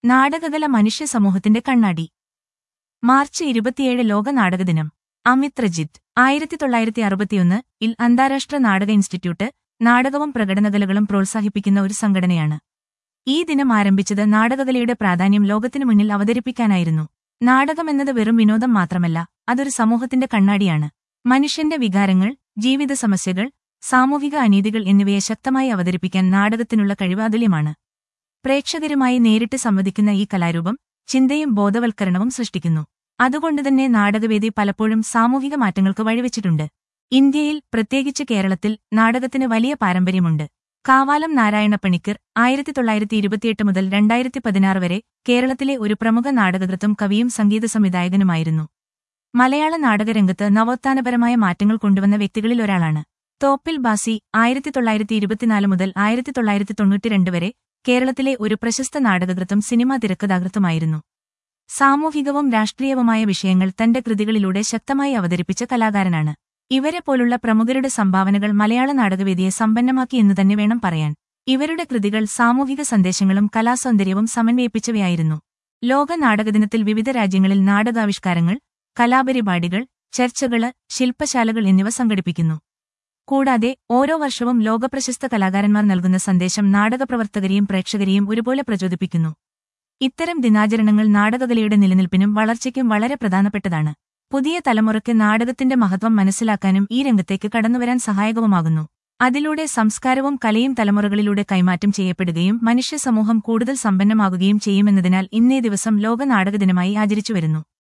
നാടകകല മനുഷ്യ സമൂഹത്തിന്റെ കണ്ണാടി മാർച്ച് ഇരുപത്തിയേഴ് ലോക നാടകദിനം അമിത് രജിത്ത് ആയിരത്തി തൊള്ളായിരത്തി അറുപത്തിയൊന്ന് ഇൽ അന്താരാഷ്ട്ര നാടക ഇൻസ്റ്റിറ്റ്യൂട്ട് നാടകവും പ്രകടനകലകളും പ്രോത്സാഹിപ്പിക്കുന്ന ഒരു സംഘടനയാണ് ഈ ദിനം ആരംഭിച്ചത് നാടകകലയുടെ പ്രാധാന്യം ലോകത്തിനു മുന്നിൽ അവതരിപ്പിക്കാനായിരുന്നു നാടകമെന്നത് വെറും വിനോദം മാത്രമല്ല അതൊരു സമൂഹത്തിന്റെ കണ്ണാടിയാണ് മനുഷ്യന്റെ വികാരങ്ങൾ ജീവിത സമസ്യകൾ സാമൂഹിക അനീതികൾ എന്നിവയെ ശക്തമായി അവതരിപ്പിക്കാൻ നാടകത്തിനുള്ള കഴിവ് അതുല്യമാണ് പ്രേക്ഷകരുമായി നേരിട്ട് സംവദിക്കുന്ന ഈ കലാരൂപം ചിന്തയും ബോധവൽക്കരണവും സൃഷ്ടിക്കുന്നു അതുകൊണ്ടുതന്നെ നാടകവേദി പലപ്പോഴും സാമൂഹിക മാറ്റങ്ങൾക്ക് വഴിവെച്ചിട്ടുണ്ട് ഇന്ത്യയിൽ പ്രത്യേകിച്ച് കേരളത്തിൽ നാടകത്തിന് വലിയ പാരമ്പര്യമുണ്ട് കാവാലം നാരായണപ്പണിക്കർ ആയിരത്തി തൊള്ളായിരത്തി ഇരുപത്തിയെട്ട് മുതൽ രണ്ടായിരത്തി പതിനാറ് വരെ കേരളത്തിലെ ഒരു പ്രമുഖ നാടകകൃത്തും കവിയും സംഗീത സംവിധായകനുമായിരുന്നു മലയാള നാടകരംഗത്ത് നവോത്ഥാനപരമായ മാറ്റങ്ങൾ കൊണ്ടുവന്ന വ്യക്തികളിൽ ഒരാളാണ് തോപ്പിൽ ബാസി ആയിരത്തി തൊള്ളായിരത്തി ഇരുപത്തിനാല് മുതൽ ആയിരത്തി തൊള്ളായിരത്തി തൊണ്ണൂറ്റിരണ്ട് വരെ കേരളത്തിലെ ഒരു പ്രശസ്ത നാടകകൃത്തും സിനിമാ തിരക്കഥാകൃത്തുമായിരുന്നു സാമൂഹികവും രാഷ്ട്രീയവുമായ വിഷയങ്ങൾ തന്റെ കൃതികളിലൂടെ ശക്തമായി അവതരിപ്പിച്ച കലാകാരനാണ് ഇവരെ പോലുള്ള പ്രമുഖരുടെ സംഭാവനകൾ മലയാള നാടകവേദിയെ സമ്പന്നമാക്കി എന്ന് തന്നെ വേണം പറയാൻ ഇവരുടെ കൃതികൾ സാമൂഹിക സന്ദേശങ്ങളും കലാസൗന്ദര്യവും സമന്വയിപ്പിച്ചവയായിരുന്നു ലോക നാടകദിനത്തിൽ വിവിധ രാജ്യങ്ങളിൽ നാടകാവിഷ്കാരങ്ങൾ കലാപരിപാടികൾ ചർച്ചകള് ശില്പശാലകൾ എന്നിവ സംഘടിപ്പിക്കുന്നു കൂടാതെ ഓരോ വർഷവും ലോകപ്രശസ്ത കലാകാരന്മാർ നൽകുന്ന സന്ദേശം നാടകപ്രവർത്തകരെയും പ്രേക്ഷകരെയും ഒരുപോലെ പ്രചോദിപ്പിക്കുന്നു ഇത്തരം ദിനാചരണങ്ങൾ നാടകകലയുടെ നിലനിൽപ്പിനും വളർച്ചയ്ക്കും വളരെ പ്രധാനപ്പെട്ടതാണ് പുതിയ തലമുറയ്ക്ക് നാടകത്തിന്റെ മഹത്വം മനസ്സിലാക്കാനും ഈ രംഗത്തേക്ക് കടന്നുവരാൻ സഹായകവുമാകുന്നു അതിലൂടെ സംസ്കാരവും കലയും തലമുറകളിലൂടെ കൈമാറ്റം ചെയ്യപ്പെടുകയും മനുഷ്യ സമൂഹം കൂടുതൽ സമ്പന്നമാകുകയും ചെയ്യുമെന്നതിനാൽ ഇന്നേ ദിവസം ലോക നാടകദിനമായി ആചരിച്ചുവരുന്നു